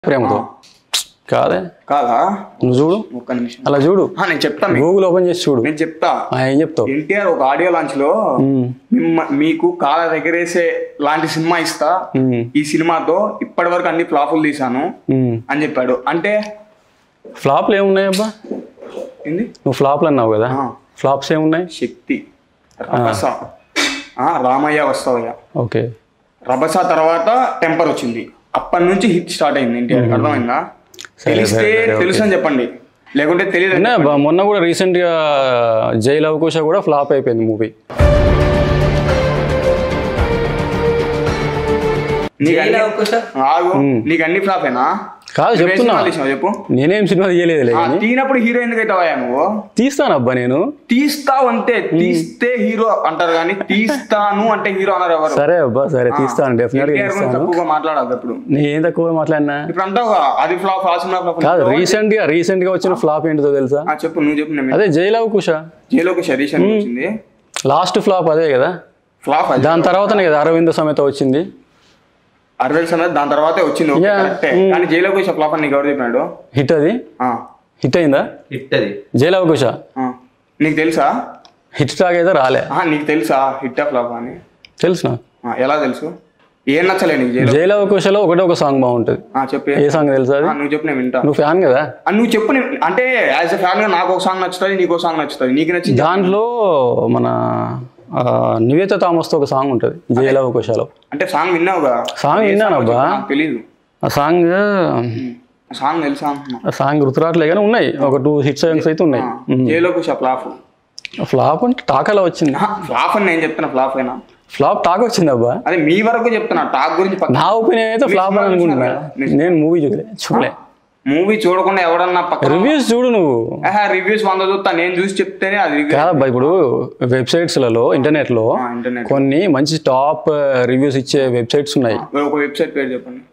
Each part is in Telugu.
ప్రేమతో కాదే కాదా నువ్వు చూడు ఒక్క నిమిషం అలా చూడు ఆ, నేను చెప్తా మీకు. గూగుల్ ఓపెన్ చేసి చూడు నేను చెప్తా ఆ, ఏం చెప్తావు ఎన్టీఆర్ ఒక ఆడియో లాంచ్ లో మిమ్మ- మీకు కాల దగ్గరేసే లాంటి సినిమా ఇస్తా మ్మ్. ఈ సినిమాతో ఇప్పటి వరకు అన్ని ఫ్లాపులు తీసాను మ్మ్. అని చెప్పాడు అంటే ఫ్లాప్లు ఏమున్నాయి అబ్బా ఏంది నువ్వు ఫ్లాప్లు అన్నావు కదా ఆ. ఫ్లాప్స్ ఏమున్నాయి శక్తి రభస ఆ, రామయ్య వస్తావయ్య ఓకే రభస తర్వాత టెంపర్ వచ్చింది అప్పటి నుంచి హిట్ స్టార్ట్ అయింది ఎన్టీఆర్ అర్థమైందా తెలిస్తే తెలుసు అని చెప్పండి లేకుంటే తెలియదు అన్నా, బా- మొన్న కూడా రీసెంట్ గా జైల్ అవకుశ కూడా ఫ్లాప్ అయిపోయింది మూవీ నీకు జైలు అన్ని- అవకాశ ఆగు నీకు అన్ని ఫ్లాపేనా కాదు నువ్వే చెప్తున్నా సినిమా తీసినావు చెప్పు నేనేం సినిమా తీయలేదులే ఆ, కానీ తీనప్పుడు హీరో ఎందుకు అవుతావా నువ్వు తీస్తానబ్బా నేను తీస్తావు అంటే తీస్తే హీరో అంటారు కానీ తీస్తాను అంటే హీరో అన్నారు ఎవరు సరే అబ్బా సరే తీస్తాను డెఫినెట్ గా ఎన్టీఆర్ గురించి తీస్తాను తక్కువగా మాట్లాడదు ఇప్పుడు నేను ఏం తక్కువ మాట్లాడినా ఇప్పుడు అంటావు అది ఫ్లాప్ ఆ సినిమా ఫ్లాప్ కాదు రీసెంట్ గా రీసెంట్ గా వచ్చిన ఫ్లాప్ ఏంటిదో తెలుసా ఆ, చెప్పు నువ్వు చెప్పు నేను అదే జైల్ అవకుశ జైలోకి శరీషన్ వచ్చింది లాస్ట్ ఫ్లాప్ అదే కదా ఫ్లాప్ అది దాని తర్వాతనే కదా అరవింద సమేత వచ్చింది అరవై సమయం దాని తర్వాతే వచ్చింది ఓకే, Yeah. కరెక్టే. కానీ జైలోకి ఫ్లాప్ అని నీకు ఎవరు చెప్పినాడు హిట్ అది ఆ, హిట్ అయిందా హిట్ అది జైల్ అవకుశ ఆ. నీకు తెలుసా హిట్ టాక్ అయితే రాలే ఆ, నీకు తెలుసా హిట్ ఫ్లాప్ అని తెలుసు నాకు ఆ, ఎలా తెలుసు ఏం నచ్చలే నీకు జైలు జైల్ అవకుశలో ఒకటే ఒక సాంగ్ బాగుంటుంది ఆ, చెప్పు ఏ సాంగ్ తెలుసా అది ఆ, నువ్వు చెప్పు నేను వింటా నువ్వు ఫ్యాన్ కదా ఆ, నువ్వు చెప్పు నేను- అంటే యాజ్ ఎ ఫ్యాన్ గా నాకు ఒక సాంగ్ నచ్చుతుంది నీకు ఒక సాంగ్ నచ్చుతుంది నీకు నచ్చింది దాంట్లో మన ఆ, నివేత థామస్తో ఒక సాంగ్ ఉంటుంది జైల్ అవకుశలో అంటే సాంగ్ విన్నావుగా సాంగ్ విన్నానబ్బా నాకు తెలీదు ఆ సాంగ్ ఆ సాంగ్ తెలుసా అంటున్నా ఆ సాంగ్ గుర్తురాట్లే కానీ ఉన్నాయి ఒక టూ హిట్ సాంగ్స్ అయితే ఉన్నాయి జైలోకి ఫ్లాప్ ఫ్లాప్ అంటే టాక్ అలా వచ్చింది ఫ్లాప్ అని నేను చెప్తున్నా ఫ్లాప్ అయినా ఫ్లాప్ టాక్ వచ్చింది అబ్బా అదే మీ వరకు చెప్తున్నా టాక్ గురించి నా ఒపీనియన్ అయితే ఫ్లాప్ అని అనుకుంటున్నా నేను మూవీ చూడలే చూడలే మూవీ చూడకుండా ఎవడన్నా పక్కన రివ్యూస్ చూడు నువ్వు రివ్యూస్ వంద చూస్తా నేను చూసి చెప్తేనే అది review. కాదబ్బా ఇప్పుడు వెబ్సైట్స్లలో ఇంటర్నెట్లో ఆ, ఇంటర్నెట్ కొన్ని మంచి టాప్ రివ్యూస్ ఇచ్చే వెబ్సైట్స్ ఉన్నాయి ఒక వెబ్సైట్ పేరు చెప్పండి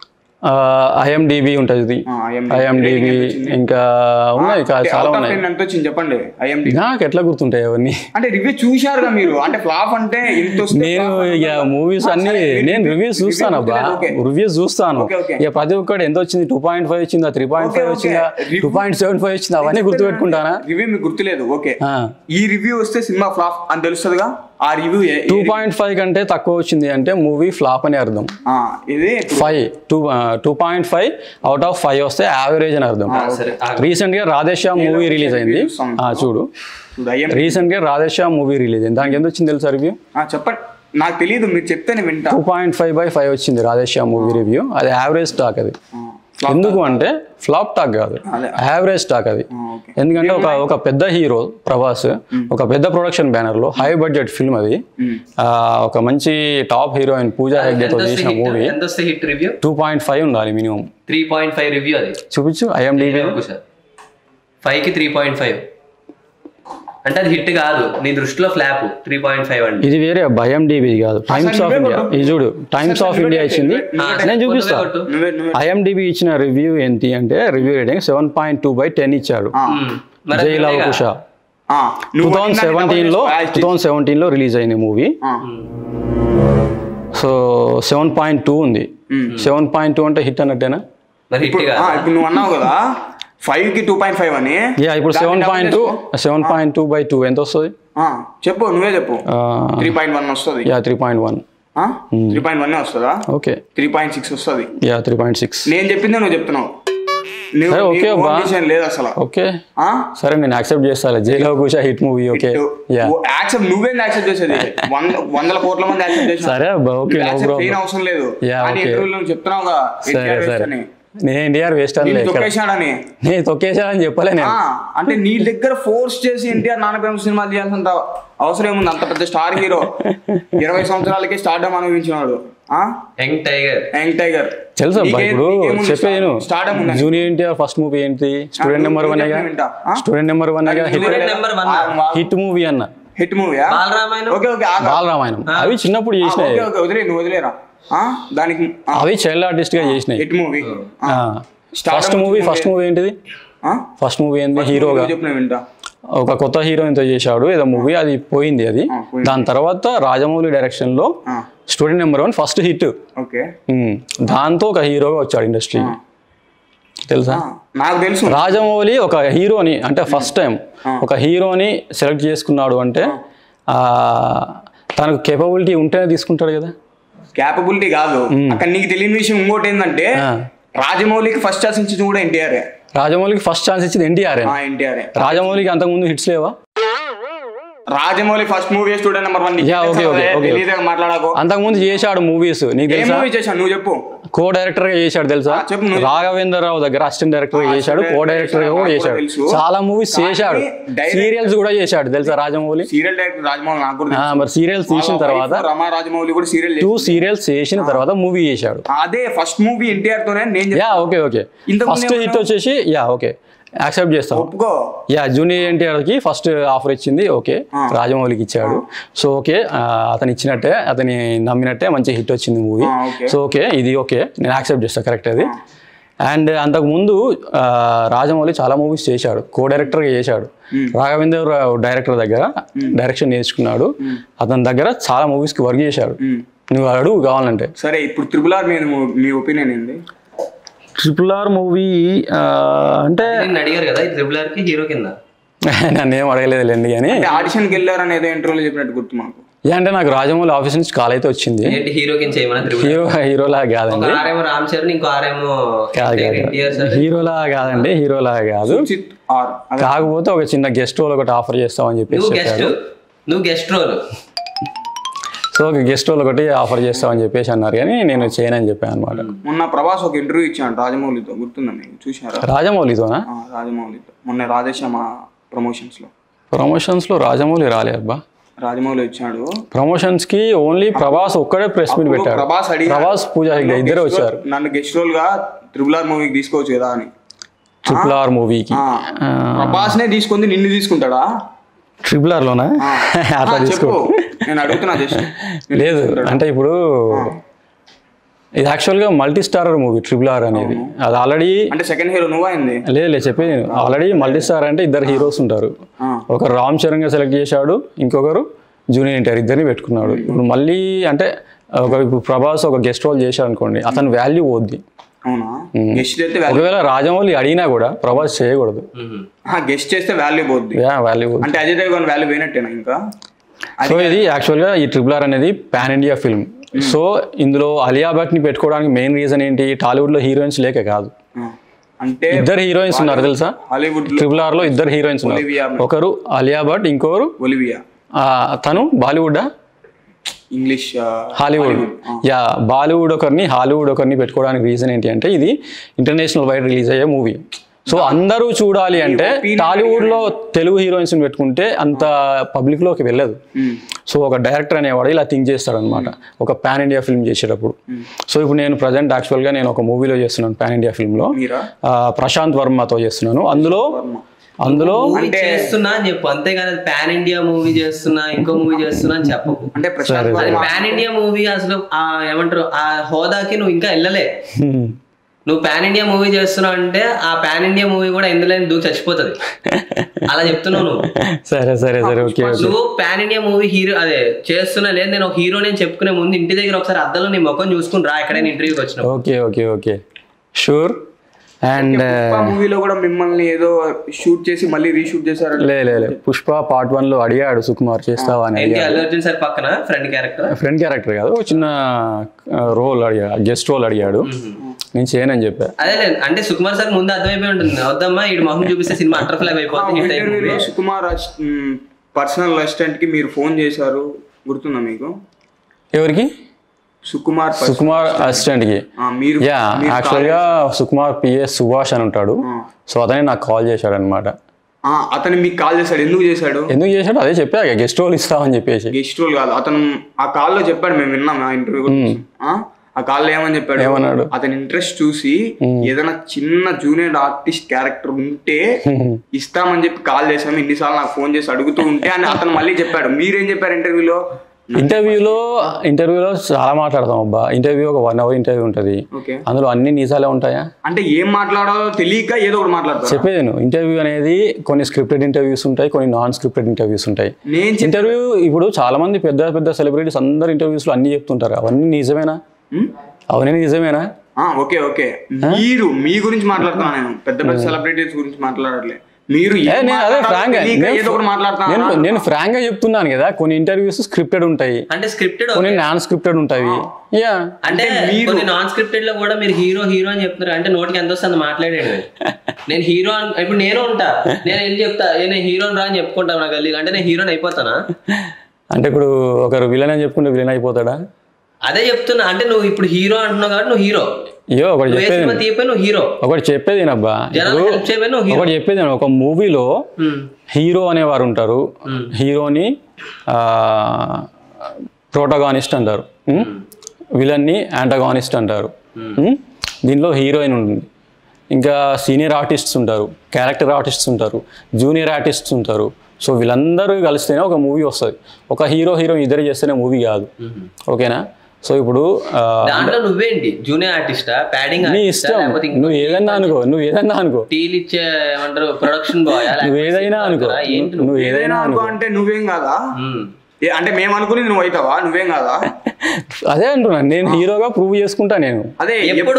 ఐఎండిబి ఉంటుంది ఆ, IMDb. ఐఎండిబి ఇంకా ఉన్నాయి కా- చాలా Out of ఉన్నాయి 10 ఎంత వచ్చింది చెప్పండి ఐఎండి నాకు ఎట్లా గుర్తుంటాయి అవన్నీ అంటే రివ్యూ చూశారుగా మీరు అంటే ఫ్లాప్ అంటే ఇంత వస్తే నేను flop ఇక మూవీస్ అన్ని నేను రివ్యూస్ చూస్తాను అబ్బా ఓకే. రివ్యూస్ చూస్తాను ఓకే, ఓకే. ఇక ప్రతి ఒక్కటి ఎంత వచ్చింది టూ పాయింట్ ఫైవ్ వచ్చిందా three point okay, five okay. వచ్చిందా Review- two point seven five వచ్చిందా అవన్నీ గుర్తుపెట్టుకుంటానా రివ్యూ మీకు గుర్తులేదు ఓకే ఆ. ఈ రివ్యూ వస్తే సినిమా ఫ్లాప్ అని తెలుస్తుందిగా ఆ రివ్యూ టూ పాయింట్ ఫైవ్ కంటే తక్కువ వచ్చింది అంటే మూవీ ఫ్లాప్ అని అర్థం ఇది five two two point five out of five వస్తే యావరేజ్ అని అర్థం సరే రీసెంట్ గా రాధేశ్యామ్ మూవీ రిలీజ్ అయింది చూస్తాను. ఆ, చూడు ఇప్పుడు IMDb. రీసెంట్ గా రాధేశ్యామ్ మూవీ రిలీజ్ అయింది దానికి ఎంత వచ్చింది తెలుసా రివ్యూ ఆ, చెప్పండి నాకు తెలియదు మీరు చెప్తే నేను వింటా two point five by five వచ్చింది రాధేశ్యామ్ మూవీ రివ్యూ అది యావరేజ్ టాక్ అది ఆ, flop. ఎందుకు అంటే ఫ్లాప్ టాక్ కాదు అదే. యావరేజ్ టాక్ అది ఆ, ఓకే ఎందుకంటే ఒక ఒక పెద్ద హీరో ప్రభాస్ ఒక పెద్ద ప్రొడక్షన్ బ్యానర్ లో హై బడ్జెట్ ఫిల్మ్ అది మ్మ్. ఆ, ఒక మంచి టాప్ హీరోయిన్ పూజా హెగ్డేతో చేసిన మూవీ ఎంత వస్తే hit review two point five ఉండాలి minimum three point five review అది చూపించు ఐఎండిబి ఫైవ్ కి త్రీ పాయింట్ ఫైవ్ అంటే అది హిట్ కాదు నీ దృష్టిలో ఫ్లాప్ త్రీ పాయింట్ ఫైవ్ అండి ఇది వేరే ఐఎండిబి కాదు టైమ్స్ ఆఫ్ ఇండియా ఇది చూడు టైమ్స్ ఆఫ్ ఇండియా ఇచ్చింది నేను చూపిస్తా కొట్టు. నువ్వే నువ్వే ఐఎండిబి ఇచ్చిన రివ్యూ ఏంటి అంటే review rating seven point two by ten ఇచ్చాడు మ్మ్. మరి అది జైల్ వేరేగా. అవకుశ ఆ, టూ నువ్వు థౌసండ్ కొట్టిన సెవెంటీన్ లో double టూ థౌసండ్ సెవెంటీన్ లో రిలీజ్ అయింది మూవీ ఆ, సో సెవెన్ పాయింట్ టూ ఉంది సెవెన్ పాయింట్ టూ అంటే హిట్ అన్నట్టేనా మరి హిట్ ఇప్పుడు ఆ, కాదు ఇప్పుడు నువ్వు అన్నావు కదా ఫైవ్ కి టూ పాయింట్ ఫైవ్ అని యా ఇప్పుడు దాన్ని సెవెన్ double పాయింట్ టూ చేసుకో. Seven point two by two ఎంత వస్తుంది ఆ, చెప్పు నువ్వే చెప్పు త్రీ పాయింట్ వన్ వస్తుంది yeah three point one three point one వస్తుందా ఓకే త్రీ పాయింట్ సిక్స్ వస్తుంది యా త్రీ పాయింట్ సిక్స్ నేను చెప్పిందే నువ్వు చెప్తున్నావు నువ్వు సరే, ఓకే నీకు అబ్బా. own decision లేదు అసలు ఓకే ఆ? సరే నేను యాక్సెప్ట్ చేస్తాను Jai Lavakusa hit movie okay yeah ఓ, యాక్సెప్ట్ నువ్వేం యాక్సెప్ట్ చేసేది వంద వందల కోట్ల మంది యాక్సెప్ట్ చేసిన సరే అబ్బా ఓకే నో యాక్సెప్ట్ ప్రాబ్లం చేయని అవసరం లేదు Yeah, కానీ okay. ఇంటర్వ్యూలో నువ్వు చెప్తున్నావుగా సరే ఎన్టీఆర్ సరే వేస్ట్ అని నేను ఎన్టీఆర్ వేస్ట్ అని నిన్ను ఇక్కడ తొక్కేశాడని నేను తొక్కేసానని చెప్పలే నేను ఆ, అంటే నీ దగ్గర ఫోర్స్ చేసి ఎన్టీఆర్ నాన్నపేమ సినిమాలు చేయాల్సినంత అవసరం ఏముంది అంత పెద్ద స్టార్ హీరో ఇరవై సంవత్సరాలకే స్టార్డమ్ అనుభవించినాడు ఆ యంగ్ టైగర్ యంగ్ టైగర్ తెలుసా అబ్బా ఇప్పుడు చెప్పేను స్టార్డమ్ ఉంది జూనియర్ ఎన్టీఆర్ ఫస్ట్ మూవీ ఏంటి స్టూడెంట్ నెంబర్ వన్ నువ్వు వింటా. ఆ? Student number one Student number one. Hit movie అన్న హిట్ మూవీయా బాలరామాయణం ఓకే ఓకే ఆగు. బాలరామాయణం అవి చిన్నప్పుడు ఆ, చేసినాయి ఓకే ఓకే వదిలే నువ్వు వదిలేరా ఆ, దానికి అవి చైల్డ్ ఆర్టిస్ట్ గా చేసినాయి hit movie first movie first movie ఏంటిది ఫస్ట్ మూవీ ఏంటి హీరోగా చెప్పిన వింటా ఒక కొత్త హీరోయిన్ తో చేశాడు ఏదో మూవీ అది పోయింది అది ఆ, పోయింది. దాని తర్వాత రాజమౌళి డైరెక్షన్ లో ఆ, student number one first hit okay దాంతో ఒక హీరోగా వచ్చాడు ఇండస్ట్రీ తెలుసా ఆ, నాకు తెలుసు రాజమౌళి ఒక హీరోని అంటే ఫస్ట్ టైం ఒక హీరోని సెలెక్ట్ చేసుకున్నాడు అంటే ఆ, తనకు కేపబిలిటీ ఉంటేనే తీసుకుంటాడు కదా క్యాపబిలిటీ కాదు అక్కడ నీకు తెలియని విషయం ఇంకోటి ఏంటంటే ఆ. రాజమౌళికి ఫస్ట్ ఛాన్స్ ఇచ్చింది కూడా ఎన్టీఆర్ రాజమౌళికి ఫస్ట్ ఛాన్స్ ఇచ్చింది ఎన్టీఆర్ ఎన్టీఆర్ రాజమౌళికి అంతకుముందు హిట్స్ లేవా Rajamouli first movie student number one Yeah, okay, okay, okay. మాట్లాడాకో అంతకుముందు చేశాడు మూవీస్ నీకు ఏ తెలుసా మూవీ చేశాను నువ్వు చెప్పు కో డైరెక్టర్ గా చేశాడు తెలుసా ఆ, చెప్పు నువ్వు. రాఘవేంద్రరావు దగ్గర అసిస్టెంట్ డైరెక్టర్ గా చేశాడు కో assistant డైరెక్టర్ గా director కూడా నాకు చేశాడు తెలుసు. చాలా మూవీస్ కానీ చేశాడు direct- సీరియల్స్ కూడా చేశాడు తెలుసా రాజమౌళి సీరియల్ డైరెక్టర్ రాజమౌళి నాకు కూడా ఆ, తెలుసు. మరి సీరియల్స్ తీసిన వాళ్ళ తర్వాత wife రమా రాజమౌళి కూడా సీరియల్ టూ సీరియల్స్ చేసిన తర్వాత మూవీ చేశాడు అదే ఫస్ట్ మూవీ ఎన్టీఆర్ తోనే నేను చెప్పి యా ఓకే ఓకే ఇంతకు ఫస్ట్ ముందు హిట్ వచ్చేసి యా ఓకే యాక్సెప్ట్ చేస్తాం ఒప్పుకో యా జూనియర్ ఎన్టీఆర్ కి ఫస్ట్ ఆఫర్ ఇచ్చింది ఓకే రాజమౌళికి ఇచ్చాడు సో ఓకే ఆ, అతను ఇచ్చినట్టే అతని నమ్మినట్టే మంచి హిట్ వచ్చింది మూవీ ఆ, okay. సో ఓకే ఇది ఓకే నేను యాక్సెప్ట్ చేస్తాను కరెక్ట్ అది అండ్ అంతకుముందు ఆ, రాజమౌళి చాలా మూవీస్ చేశాడు కో డైరెక్టర్గా చేశాడు రాఘవేంద్ర డైరెక్టర్ దగ్గర డైరెక్షన్ నేర్చుకున్నాడు అతని దగ్గర చాలా మూవీస్కి వర్క్ చేశాడు ఉమ్. నువ్వు అడుగు కావాలంటే సరే ఇప్పుడు త్రిపుల్ ఆర్ మీద ము- మీ ఒపీనియన్ ఏంది ట్రిపుల్ ఆర్ మూవీ అంటే నిన్ను అడిగారు కదా ఈ ట్రిపుల్ ఆర్ కి హీరో కింద నన్ను ఏం అడగలేదులేండి కానీ అంటే ఆడిషన్కి వెళ్ళారని ఏదో ఇంటర్వ్యూలో చెప్పినట్టు గుర్తు మాకు ఏ అంటే నాకు రాజమౌళి ఆఫీస్ నుంచి కాల్ అయితే వచ్చింది ఏంటి హీరో కింద చేయమని ట్రిపుల్ హీరో హీరోలా ఒక కాదండి ఆరేమో రామ్ చరణ్ ఇంకో ఆరేమో కాదు కాదు ఎన్టీఆర్ కాదు. హీరోలా కాదండి హీరోలా కాదు చిత్ ఆర్ అదే కాకపోతే ఒక చిన్న గెస్ట్ రోల్ ఒకటి ఆఫర్ చేస్తామని చెప్పేసి నువ్వు గెస్ట్ చెప్పాడు నువ్వు గెస్ట్ రోల్ సో ఒక గెస్ట్ రోల్ ఒకటి ఆఫర్ చేస్తామని చెప్పేసి అన్నారు కానీ నేను చేయనని చెప్పాను అనమాట మొన్న ప్రభాస్ ఒక ఇంటర్వ్యూ ఇచ్చాడు రాజమౌళితో గుర్తుందా మీకు చూసారా రాజమౌళితోనా ఆ, రాజమౌళితో మొన్న రాధేశ్యామ ప్రమోషన్స్ లో ప్రమోషన్స్ లో రాజమౌళి రాలే అబ్బా రాజమౌళి ఇచ్చాడు ప్రమోషన్స్ కి ఓన్లీ ప్రభాస్ ఒక్కడే ప్రెస్ మీట్ ఇప్పుడు పెట్టాడు ప్రభాస్ అడిగాడు, ప్రభాస్ పూజ నన్ను ఇద్దరే guest వచ్చారు role- నన్ను గెస్ట్ రోల్ గా త్రిబుల్ ఆర్ మూవీకి తీసుకోవచ్చు కదా అని ట్రిపుల్ ఆర్ మూవీకి ఆ, ప్రభాస్ నే తీసుకుంది నిన్ను తీసుకుంటాడా ట్రిపుల్ ఆర్ లోనా ఆ. అట్లా ఆ, తీసుకో చెప్పు నేను అడుగుతున్నా జస్ట్ లేదు అంటే ఇప్పుడు ఇది యాక్చువల్గా multi starrer movie triple R అనేది అది ఆల్రెడీ అంటే సెకండ్ హీరో నువ్వు అయింది లేదు లేదు చెప్పి ఆల్రెడీ మల్టీ స్టార్ అంటే ఇద్దరు హీరోస్ ఉంటారు ఆ. ఒకరు రామ్ చరణ్ గా సెలెక్ట్ చేశాడు ఇంకొకరు జూనియర్ ఎన్టీఆర్ ఇద్దరిని పెట్టుకున్నాడు ఇప్పుడు మళ్ళీ అంటే ఒక ఇప్పుడు ప్రభాస్ ఒక గెస్ట్ రోల్ చేశాడు అనుకోండి అతని వాల్యూ పోద్ది అవునా గెస్ట్ అయితే వాల్యూ ఒకవేళ రాజమౌళి అడిగినా కూడా ప్రభాస్ చేయకూడదు గెస్ట్ చేస్తే వాల్యూ పోద్ది వాల్యూ పోద్ది అంటే అజయ్ దేవగన్ వాల్యూ పోయినట్టేనా ఇంకా సో ఇది యాక్చువల్గా ఈ ట్రిపుల్ ఆర్ అనేది పాన్ ఇండియా ఫిల్మ్ సో ఇందులో అలియా భట్ని పెట్టుకోవడానికి మెయిన్ రీజన్ ఏంటి టాలీవుడ్లో హీరోయిన్స్ లేక కాదు ఆ. అంటే ఇద్దరు హీరోయిన్స్ ఉన్నారు తెలుసా హాలీవుడ్ లో ట్రిపుల్ ఆర్ లో ఇద్దరు హీరోయిన్స్ ఉన్నారు ఒలివియా ఒకరు అలియా భట్ ఇంకొకరు ఒలివియా ఆ, తను బాలీవుడ్ ఇంగ్లీష్ ఆ, హాలీవుడ్ యా బాలీవుడ్ ఒకరిని హాలీవుడ్ ఒకరిని పెట్టుకోవడానికి రీజన్ ఏంటి అంటే ఇది ఇంటర్నేషనల్ వైడ్ రిలీజ్ అయ్యే మూవీ సో అందరూ చూడాలి అంటే టాలీవుడ్ లో తెలుగు హీరోయిన్స్ పెట్టుకుంటే అంత పబ్లిక్ లోకి వెళ్ళదు ఉమ్. సో ఒక డైరెక్టర్ అనేవాడు ఇలా థింక్ చేస్తాడు అనమాట ఒక పాన్ ఇండియా ఫిల్మ్ చేసేటప్పుడు సో ఇప్పుడు నేను ప్రజెంట్ యాక్చువల్గా నేను ఒక మూవీలో చేస్తున్నాను పాన్ ఇండియా ఫిల్మ్లో మీరా ప్రశాంత్ వర్మతో చేస్తున్నాను అందులో అందులో మూవీ చేస్తున్నా అని చెప్పు అంతేగాని పాన్ ఇండియా మూవీ చేస్తున్నా ఇంకో మూవీ చేస్తున్నా అని చెప్పకు అంటే ప్రశాంత్ అది పాన్ ఇండియా మూవీ అసలు ఆ ఏమంటారు ఆ హోదాకి నువ్వు ఇంకా వెళ్ళలే హ్మ్. నువ్వు పాన్ ఇండియా మూవీ చేస్తున్నావు అంటే ఆ పాన్ ఇండియా మూవీ కూడా ఎందులో దూకి చచ్చిపోతుంది అలా చెప్తున్నావు నువ్వు సరే సరే సరే ఓకే ఓకే నువ్వు పాన్ ఇండియా మూవీ హీరో అదే చేస్తున్నా లేదు నేను ఒక హీరో నేను చెప్పుకునే ముందు ఇంటి దగ్గర ఒకసారి అద్దంలో నీ ముఖం చూసుకుని రా ఎక్కడైనా ఇంటర్వ్యూకి వచ్చిన okay okay okay sure and మూవీలో కూడా మిమ్మల్ని ఏదో షూట్ చేసి మళ్ళీ రీషూట్ చేశారు లే లే లే. పుష్ప పార్ట్ వన్ లో అడిగాడు సుకుమార్ చేస్తావా అని ఏంటి అడిగాడు అల్లు అర్జున్ సార్ పక్కన ఫ్రెండ్ క్యారెక్టర్ ఫ్రెండ్ క్యారెక్టర్ కాదు ఒక చిన్న రోల్ అడిగాడు గెస్ట్ రోల్ అడిగాడు నేను చేయనని చెప్పా అదే లేదు అంటే సుకుమార్ సార్ ముందు అర్థమైపోయి ఉంటుంది వద్దమ్మా ఈ మొహం చూపిస్తే సినిమా అటర్ ఫ్లాప్ అయిపోతుంది హిట్ అయిపోతుంది ఇంటర్వ్యూలో సుకుమార్ పర్సనల్ అసిస్టెంట్ కి మీరు ఫోన్ చేశారు గుర్తుందా మీకు ఎవరికి సుకుమార్ పర్సనల్- సుకుమార్ అసిస్టెంట్ కి ఆ, మీరు యా యాక్చువల్ గా సుకుమార్ పిఎస్ సుభాష్ అని ఉంటాడు సో అతనే నాకు కాల్ చేశాడు అనమాట ఆ, అతను మీకు కాల్ చేశాడు ఎందుకు చేశాడు ఎందుకు చేశాడు అదే చెప్పా గెస్ట్ రోల్ ఇస్తామని చెప్పేసి గెస్ట్ రోల్ కాదు అతను ఆ కాల్లో చెప్పాడు మేము విన్నాం ఆ ఇంటర్వ్యూ ఆ కాల్లో ఏమని చెప్పాడు ఏమన్నాడు? అతని ఇంట్రెస్ట్ చూసి ఏదైనా చిన్న జూనియర్ ఆర్టిస్ట్ క్యారెక్టర్ ఉంటే ఇస్తామని చెప్పి కాల్ చేసాము ఇన్నిసార్లు నాకు ఫోన్ చేసి అడుగుతూ ఉంటే అని అతను మళ్ళీ చెప్పాడు మీరేం చెప్పారు ఇంటర్వ్యూలో ఇంటర్వ్యూలో ఇంటర్వ్యూలో చాలా మాట్లాడతాం అబ్బా ఇంటర్వ్యూ ఒక వన్ అవర్ ఇంటర్వ్యూ ఉంటుంది ఓకే అందులో అన్ని నిజాలే ఉంటాయా అంటే ఏం మాట్లాడాలో తెలియక ఏదో ఒకటి మాట్లాడతారు చెప్పేది నేను ఇంటర్వ్యూ అనేది కొన్ని స్క్రిప్టెడ్ ఇంటర్వ్యూస్ ఉంటాయి కొన్ని నాన్ స్క్రిప్టెడ్ ఇంటర్వ్యూస్ ఉంటాయి నేను చెప్- ఇంటర్వ్యూ ఇప్పుడు చాలా మంది పెద్ద పెద్ద సెలబ్రిటీస్ అందరు ఇంటర్వ్యూస్ లో అన్ని చెప్తుంటారు అవన్నీ నిజమేనా ఉమ్? అవన్నీ నిజమేనా ఆ, ఓకే ఓకే మీరు మీ గురించి మాట్లాడుతున్నా నేను పెద్ద పెద్ద సెలబ్రిటీస్ గురించి మాట్లాడట్లే మీరు ఏ, ఏం నేను అదే మాట్లాడాలో ఫ్రాంక్ తెలియక ఏదో ఒకటి మాట్లాడుతున్నా నేను నేను ఫ్రాంక్ గా చెప్తున్నాను కదా కొన్ని ఇంటర్వ్యూస్ స్క్రిప్టెడ్ ఉంటాయి అంటే స్క్రిప్టెడ్ కొన్ని నాన్ స్క్రిప్టెడ్ ఉంటాయి యా అంటే కొన్ని నాన్ స్క్రిప్టెడ్ లో కూడా మీరు హీరో హీరో అని చెప్తున్నారు అంటే నోటికి ఎంత వస్తుంది మాట్లాడాడు నేను హీరో అని ఇప్పుడు నేను ఉంటా నేను వెళ్ళి చెప్తా "ఏ, నేను హీరో రా అని చెప్పుకుంటా నా గల్లీ అంటే నేను హీరోని అయిపోతానా అంటే ఇప్పుడు ఒకరు విలన్ అని చెప్పుకుంటే విలన్ అయిపోతాడా అదే చెప్తున్నా అంటే నువ్వు ఇప్పుడు హీరో అంటున్నావు కాబట్టి నువ్వు హీరో అయ్యో ఒకటి నువ్వు ఏ చెప్పేది సినిమా తీయపోయి నువ్వు హీరో ఒకటి చెప్పేది అబ్బా జనాలు హెల్ప్ చేయపోయి నువ్వు హీరో ఒకటి చెప్పేది విను. ఒక మూవీలో ఉమ్, హీరో అనేవారు ఉంటారు హీరోని ప్రోటగానిస్ట్ అంటారు విలన్ని యాంటగానిస్ట్ అంటారు ఉమ్? దీనిలో హీరోయిన్ ఉంటుంది ఇంకా సీనియర్ ఆర్టిస్ట్స్ ఉంటారు క్యారెక్టర్ ఆర్టిస్ట్స్ ఉంటారు జూనియర్ ఆర్టిస్ట్స్ ఉంటారు సో వీళ్ళందరూ కలిస్తేనే ఒక మూవీ వస్తుంది ఒక హీరో హీరో ఇద్దరు చేస్తేనే మూవీ కాదు ఓకేనా సో ఇప్పుడు ఆ, దాంట్లో నువ్వేంటి జూనియర్ ఆర్టిస్టా ప్యాడింగ్ నీ ఆర్టిస్టా ఇష్టం లేకపోతే నువ్వు ఏదన్నా అనుకో నువ్వు ఏదన్నా అనుకో టీలు ఇచ్చే ఏమంటారు ప్రొడక్షన్ బాయ్ నువ్వు ఏదైనా అనుకో ఏంటి నువ్వు నువ్వు ఏదైనా ఏదైనా అనుకో అంటే నువ్వేం కాదా ఉమ్. ఏ, అంటే మేము అనుకుని నువ్వు అవుతావా నువ్వేం కాదా అదే అంటున్నాను నేను హీరోగా ప్రూవ్ చేసుకుంటా నేను అదే ఎప్పుడు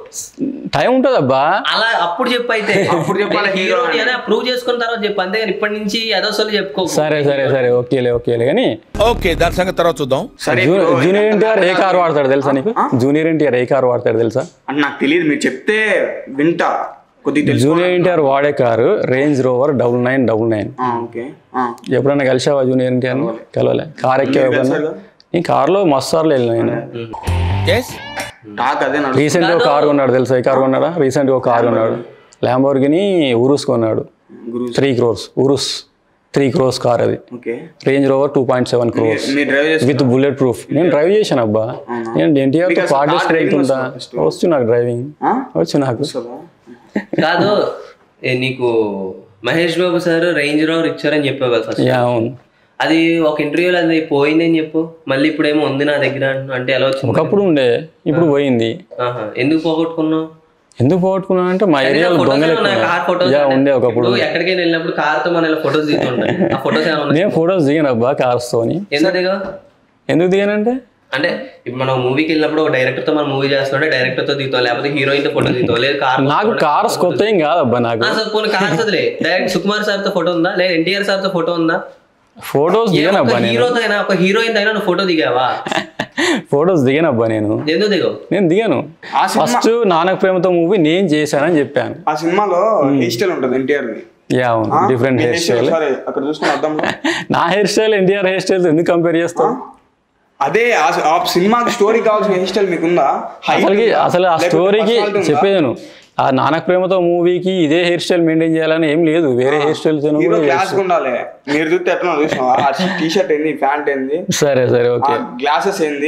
టైం ఉంటుంది అబ్బా అలా అప్పుడు చెప్పు అయితే అప్పుడు చెప్పాలి హీరో అని ప్రూవ్ చేసుకున్న తర్వాత చెప్పు అంతేగాని ఇప్పటి నుంచి అదోసలు చెప్పుకో సరే సరే సరే ఓకేలే ఓకేలే కానీ ఓకే దాని సంగతి తర్వాత చూద్దాం సరే జూ- ఇప్పుడు జూనియర్ ఎన్టీఆర్ ఏ కార్ వాడతాడు తెలుసా నీకు జూనియర్ ఎన్టీఆర్ ఏ కార్ వాడతాడు తెలుసా అంటే నాకు తెలియదు మీరు చెప్తే వింటా కొద్దిగా తెలుసు జూనియర్ ఎన్టీఆర్ వాడే car Range Rover double nine double nine ఆ, ఓకే ఆ. ఎప్పుడన్నా కలిసావా జూనియర్ ఎన్టీఆర్ కలవలే కార్ ఎక్కే ఎప్పుడన్నా ఈ కార్లో మస్తు సార్లు వెళ్ళిన నేను ఎస్ టాక్ అదే నడు రీసెంట్ గా కార్ కొన్నాడు తెలుసా ఏ కార్ కొన్నాడా రీసెంట్ గా ఒక కార్ కొన్నాడు ల్యాంబోర్గిని ఉరుస్ కొన్నాడు గురు three crores Urus three crores car అది okay Range Rover two point seven crores మీరు డ్రైవ్ చేసి విత్ బుల్లెట్ ప్రూఫ్ నేను డ్రైవ్ చేశాను అబ్బా నేను ఎన్టీఆర్ తో మీకు అసలు పార్ట్ car చేసుకుని driving వెళ్తుంటా వస్తుందా వచ్చు నాకు డ్రైవింగ్ ఆ? వచ్చు నాకు వస్తుందా? కాదు ఏ, నీకు Mahesh Babu sir Range Rover ఇచ్చారని చెప్పావు కదా ఫస్ట్ యా అవును అది ఒక ఇంటర్వ్యూలో అది పోయిందని చెప్పు మళ్ళీ ఇప్పుడేమో ఉంది నా దగ్గర అంటున్నావు. అంటే ఎలా వచ్చింది ఒకప్పుడు ఉండే ఇప్పుడు పోయింది ఆహా. ఎందుకు పోగొట్టుకున్నావు ఎందుకు పోగొట్టుకున్నా అంటే మా ఏరియాలో దొంగలు కార్ ఫోటోస్ యా ఉండే ఒకప్పుడు ఎక్కడికైనా వెళ్ళినప్పుడు కార్ తో మన ఫోటోస్ దిగుతుంటాయి ఆ ఫోటోస్ ఏమైనా ఉన్నాయి నేను ఫొటోస్ దిగాను అబ్బా కార్స్ తోని ఎందుకు దిగా ఎందుకు దిగానంటే అంటే ఇప్పుడు మనం మూవీకి వెళ్ళినప్పుడు ఒక డైరెక్టర్ తో మనం మూవీ చేస్తుంటే డైరెక్టర్ తో దిగుతాం లేకపోతే హీరోయిన్ తో ఫోటో దిగుతాం లేదు కార్ నాకు కార్స్ కొత్త ఏం కాదబ్బా నాకు పోనీ కార్స్ వదిలే డైరెక్ట్ సుకుమార్ సార్ తో ఫోటో ఉందా లేదా ఎన్టీఆర్ సార్ తో ఫోటో ఉందా ఫొటోస్ ఏ దిగానబ్బా ఒక్క నేను హీరోతో అయినా ఒక హీరోయిన్ అయినా నువ్వు ఫోటో దిగావా ఫొటోస్ దిగానబ్బా నేను ఎందుకు దిగవు నేను దిగాను ఆ సినిమా ఫస్ట్ నానక ప్రేమతో మూవీ నేను చేశానని చెప్పాను ఆ సినిమాలో హెయిర్ స్టైల్ ఉంటుంది ఎన్టీఆర్ యా అవును డిఫరెంట్ హెయిర్ స్టైల్ సరే అక్కడ చూసుకుని అర్థం నా hairstyle NTR hairstyle ఎందుకు కంపేర్ చేస్తావు అదే ఆ ఆ సినిమాకి స్టోరీ కావాల్సిన హెయిర్ స్టైల్ మీకుందా Height అసలుకి ఉందా? అసలు ఆ లేకపోతే స్టోరీకి personality ఉందా? చెప్పేదాను ఆ నానక ప్రేమతో మూవీకి ఇదే హెయిర్ స్టైల్ మెయింటైన్ చేయాలని ఏం లేదు వేరే హెయిర్ స్టైల్ తో హీరో కూడా క్లాస్ ఉండాలి మీరు చూస్తే ఎట్లా చూసినావా ఆ టీ షర్ట్ ఏంది ప్యాంట్ ఏంది సరే సరే ఓకే గ్లాసెస్ ఏంది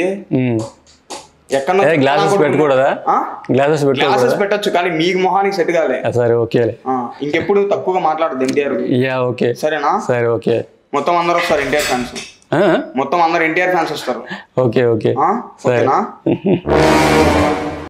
ఎక్కడ ఏ గ్లాసెస్ పెట్టకూడదా గ్లాసెస్ గ్లాసెస్ పెట్టకూడదా పెట్టొచ్చు కానీ మీకు మొహానికి సెట్ కాలే ఆ, సరే ఓకే ఆ, ఇంకెప్పుడు తక్కువగా మాట్లాడదు ఎన్టీఆర్ యా ఓకే సరేనా సరే ఓకే మొత్తం అందరు వస్తారు ఎన్టీఆర్ ఫ్యాన్స్ ఆ? మొత్తం అందరు ఎన్టీఆర్ ఫ్యాన్స్ వస్తారు ఓకే ఓకే ఆ? సరే ఓకేనా